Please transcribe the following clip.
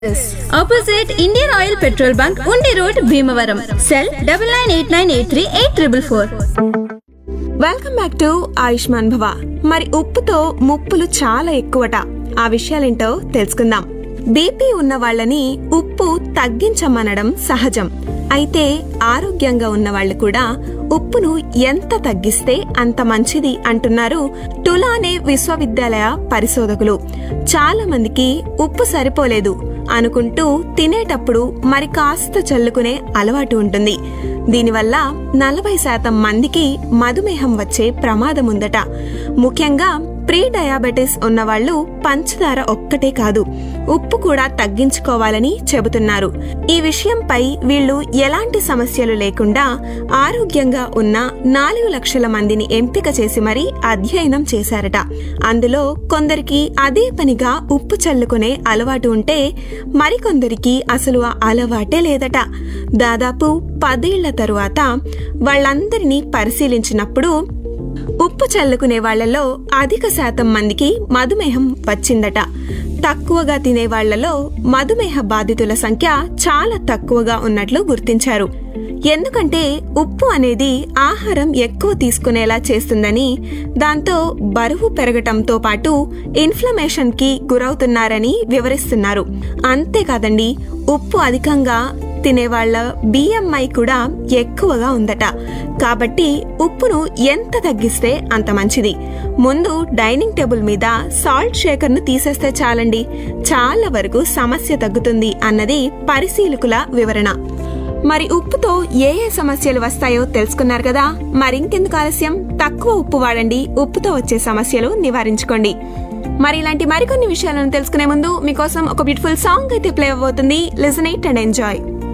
opposite Indian oil petrol bunk ఉండి road Bhimavaram cell double nine eight nine eight three eight triple four welcome back to Ayushman Bhava మరి ఉప్పుతో ముప్పులు చాలా ఎక్కువట ఆ విషయాలేంటో తెలుసుకుందాం BP ఉన్న వాళ్ళని ఉప్పు తగ్గించమనడం సహజం అయితే ఆరోగ్యంగా ఉన్న వాళ్ళు కూడా ఉప్పును ఎంత తగ్గిస్తే అంత మంచిది అంటున్నారు టులానే విశ్వవిద్యాలయ పరిశోధకులు చాలా మందికి ఉప్పు సరిపోలేదు అనుకుంటూ తినేటప్పుడు మరి కాస్త చల్లుకునే అలవాటు ఉంటుంది దీనివల్ల నలభై శాతం మందికి మధుమేహం వచ్చే ప్రమాదం ఉందట ముఖ్యంగా ప్రీ డయాబెటిస్ ఉన్నవాళ్లు పంచదార ఒక్కటే కాదు ఉప్పు కూడా తగ్గించుకోవాలని చెబుతున్నారు ఈ విషయంపై వీళ్ళు ఎలాంటి సమస్యలు లేకుండా ఆరోగ్యంగా ఉన్న నాలుగు లక్షల మందిని ఎంపిక చేసి మరీ అధ్యయనం చేశారట అందులో కొందరికి అదే పనిగా ఉప్పు చల్లుకునే అలవాటు ఉంటే మరికొందరికి అసలు ఆ అలవాటే లేదట దాదాపు పదేళ్ల తరువాత వాళ్ళందరినీ పరిశీలించినప్పుడు ఉప్పు చల్లుకునే వాళ్లలో అధిక శాతం మందికి మధుమేహం వచ్చిందట తక్కువగా తినే వాళ్లలో మధుమేహ బాధితుల సంఖ్య చాలా తక్కువగా ఉన్నట్లు గుర్తించారు ఎందుకంటే ఉప్పు అనేది ఆహారం ఎక్కువ తీసుకునేలా చేస్తుందని దాంతో బరువు పెరగటంతో పాటు ఇన్ఫ్లమేషన్ కి గురవుతున్నారని వివరిస్తున్నారు అంతేకాదండి ఉప్పు అధికంగా తినేవాళ్ల బిఎంఐ కూడా ఎక్కువగా ఉందట కాబట్టి ఉప్పును ఎంత తగ్గిస్తే అంత మంచిది ముందు డైనింగ్ టేబుల్ మీద సాల్ట్ షేకర్ ను తీసేస్తే చాలండి చాలా వరకు సమస్య తగ్గుతుంది అన్నది పరిశీలకుల వివరణ మరి ఉప్పుతో ఏ ఏ సమస్యలు వస్తాయో తెలుసుకున్నారు కదా మరింకెందుకు ఆలస్యం తక్కువ ఉప్పు వాడండి ఉప్పుతో వచ్చే సమస్యలు నివారించుకోండి మరి ఇలాంటి మరికొన్ని విషయాలను తెలుసుకునే ముందు మీకోసం ఒక బ్యూటిఫుల్ సాంగ్ అయితే ప్లే అవబోతుంది లిజన్ ఇట్ అండ్ ఎంజాయ్